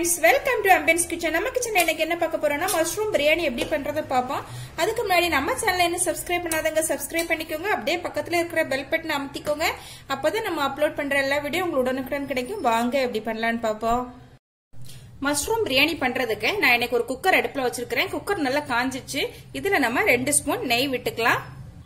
friends welcome to அம்பென்ஸ் kitchen நம்ம kitchen இன்னைக்கு என்ன பார்க்க போறோம்னா மஷ்ரூம் பிரியாணி எப்படி பண்றதை பார்ப்போம் அதுக்கு முன்னாடி நம்ம சேனல் என்ன சப்ஸ்கிரைப் பண்ணாதவங்க சப்ஸ்கிரைப் பண்ணிக்கோங்க அப்படியே பக்கத்துல இருக்கிற பெல் பட்டன் அமுத்திக்கோங்க அப்பதான் நம்ம அப்லோட் பண்ற எல்லா வீடியோ உங்களுக்கு உடனுக்குடன் கிடைக்கும் வாங்க எப்படி பண்ணலாம்னு பார்ப்போம் மஷ்ரூம் பிரியாணி பண்றதுக்கு நான் இன்னைக்கு ஒரு குக்கர் அடுப்புல வச்சிருக்கிறேன் குக்கர் நல்லா காஞ்சிச்சு இதுல நம்ம ரெண்டு ஸ்பூன் நெய் விட்டுக்கலாம்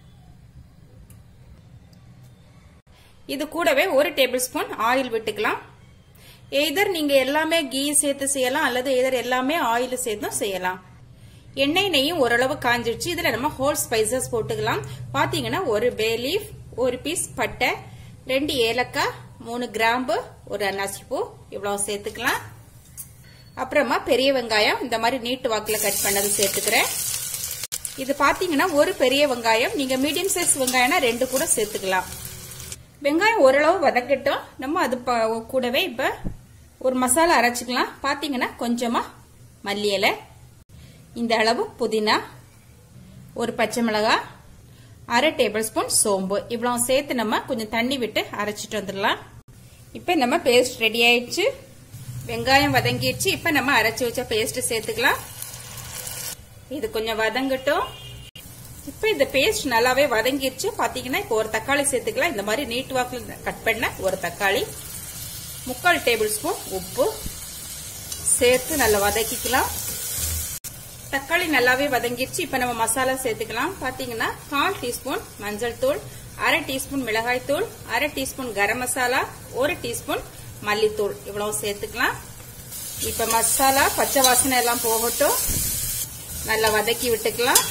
இது கூடவே ஒரு டேபிள் ஸ்பூன் ஆயில் விட்டுக்கலாம் எதர் நீங்க எல்லாமே கீ சேர்த்து செய்யலாம் அல்லது எதர் எல்லாமே ஆயில் சேர்த்தும் செய்யலாம் எண்ணெய் நெய்யும் ஓரளவு காஞ்சிடுச்சு இதுல நம்ம ஹோல் ஸ்பைசஸ் போட்டுக்கலாம் பாத்தீங்கன்னா ஒரு பே லீஃப் ஒரு பீஸ் பட்டை ரெண்டு ஏலக்காய் மூணு கிராம்பு ஒரு அன்னாசிப்பூ இவ்வளவு சேர்த்துக்கலாம் அப்புறமா பெரிய வெங்காயம் இந்த மாதிரி நீட்டு வாக்குல கட் பண்ணது சேர்த்துக்கிறேன் இது பாத்தீங்கன்னா ஒரு பெரிய வெங்காயம் நீங்க மீடியம் சைஸ் வெங்காயம்னா ரெண்டு கூட சேர்த்துக்கலாம் வெங்காயம் ஓரளவு வதக்கட்டும் நம்ம அது கூடவே இப்ப ஒரு மசாலா அரைச்சிக்கலாம் பாத்தீங்கன்னா கொஞ்சமா மல்லி இலை இந்த அளவு புதினா ஒரு பச்சை மிளகாய் அரை டேபிள் ஸ்பூன் சோம்பு இவ்வளவு சேர்த்து நம்ம கொஞ்சம் தண்ணி விட்டு அரைச்சிட்டு வந்துடலாம் இப்ப நம்ம பேஸ்ட் ரெடி ஆயிடுச்சு வெங்காயம் வதங்கிடுச்சு இப்ப நம்ம அரைச்சி வச்ச பேஸ்ட் சேர்த்துக்கலாம் இது கொஞ்சம் வதங்கட்டும் இப்ப இந்த பேஸ்ட் நல்லாவே வதங்கிருச்சு பாத்தீங்கன்னா இப்போ ஒரு தக்காளி சேர்த்துக்கலாம் இந்த மாதிரி நீட் வாக்கில் கட் பண்ண ஒரு தக்காளி முக்கால் டேபிள் ஸ்பூன் உப்பு சேர்த்து நல்லா வதக்கிக்கலாம் தக்காளி நல்லாவே வதங்கிருச்சு இப்ப நம்ம மசாலா சேர்த்துக்கலாம் பாத்தீங்கன்னா கால் டீஸ்பூன் மஞ்சள் தூள் அரை டீஸ்பூன் மிளகாய் தூள் அரை டீஸ்பூன் கரம் மசாலா ஒரு டீஸ்பூன் மல்லித்தூள் இவ்வளவு சேர்த்துக்கலாம் இப்ப மசாலா பச்சை வாசனை எல்லாம் போகட்டும் நல்லா வதக்கி விட்டுக்கலாம்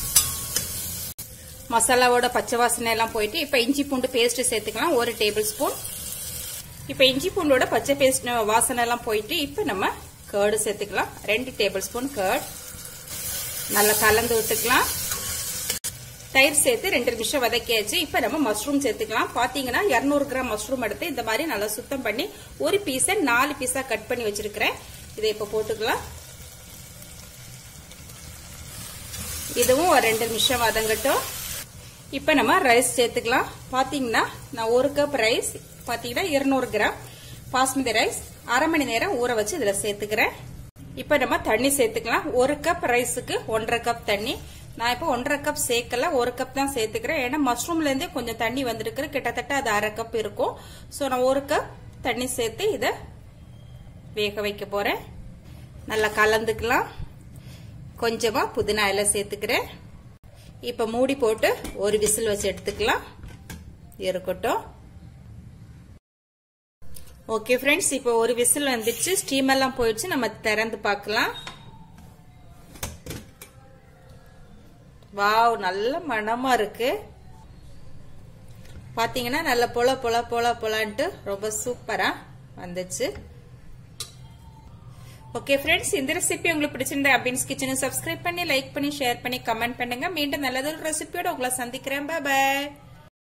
மசாலாவோட பச்சை வாசனை எல்லாம் போயிட்டு இப்ப இஞ்சி பூண்டு பேஸ்ட் சேர்த்துக்கலாம் ஒரு டேபிள் ஸ்பூன் இப்ப இஞ்சி பூண்டோட பச்சை பேஸ்ட் வாசனை எல்லாம் போயிட்டு இப்ப நம்ம கேர்டு சேர்த்துக்கலாம் ரெண்டு டேபிள் ஸ்பூன் கேர்ட் நல்லா கலந்து விட்டுக்கலாம் தயிர் சேர்த்து ரெண்டு நிமிஷம் வதக்கியாச்சு இப்ப நம்ம மஷ்ரூம் சேர்த்துக்கலாம் பாத்தீங்கன்னா இருநூறு கிராம் மஷ்ரூம் எடுத்து இந்த மாதிரி நல்லா சுத்தம் பண்ணி ஒரு பீஸை நாலு பீஸா கட் பண்ணி வச்சிருக்கிறேன் இதை இப்ப போட்டுக்கலாம் இதுவும் ஒரு ரெண்டு நிமிஷம் வதங்கட்டும் இப்ப நம்ம ரைஸ் சேர்த்துக்கலாம் பாத்தீங்கன்னா நான் ஒரு கப் ரைஸ் பாத்தீங்கன்னா இருநூறு கிராம் பாஸ்மதி ரைஸ் அரை மணி நேரம் ஊற வச்சு இதுல சேர்த்துக்கிறேன் இப்ப நம்ம தண்ணி சேர்த்துக்கலாம் ஒரு கப் ரைஸுக்கு ஒன்றரை கப் தண்ணி நான் இப்ப ஒன்றரை கப் சேர்க்கல ஒரு கப் தான் சேர்த்துக்கிறேன் ஏன்னா மஷ்ரூம்ல இருந்தே கொஞ்சம் தண்ணி வந்திருக்கு கிட்டத்தட்ட அது அரை கப் இருக்கும் சோ நான் ஒரு கப் தண்ணி சேர்த்து இத வேக வைக்க போறேன் நல்லா கலந்துக்கலாம் கொஞ்சமா புதினா இலை சேர்த்துக்கிறேன் இப்ப மூடி போட்டு ஒரு விசில் வச்சு எடுத்துக்கலாம் இருக்கட்டும் ஓகே ஃப்ரெண்ட்ஸ் இப்போ ஒரு விசில் வந்துச்சு ஸ்டீம் எல்லாம் போயிடுச்சு நம்ம திறந்து பார்க்கலாம் வாவ் நல்ல மனமா இருக்கு பாத்தீங்கன்னா நல்ல பொல பொல பொல பொலான்ட்டு ரொம்ப சூப்பரா வந்துச்சு ஓகே ஃப்ரெண்ட்ஸ் இந்த ரெசிபி உங்களுக்கு பிடிச்சிருந்தா அபின்ஸ் கிச்சனை சப்ஸ்கிரைப் பண்ணி லைக் பண்ணி ஷேர் பண்ணி கமெண்ட் பண்ணுங்க மீண்டும் நல்லதொரு ரெசிபியோட உங்களை சந்திக்கிறேன் பாய்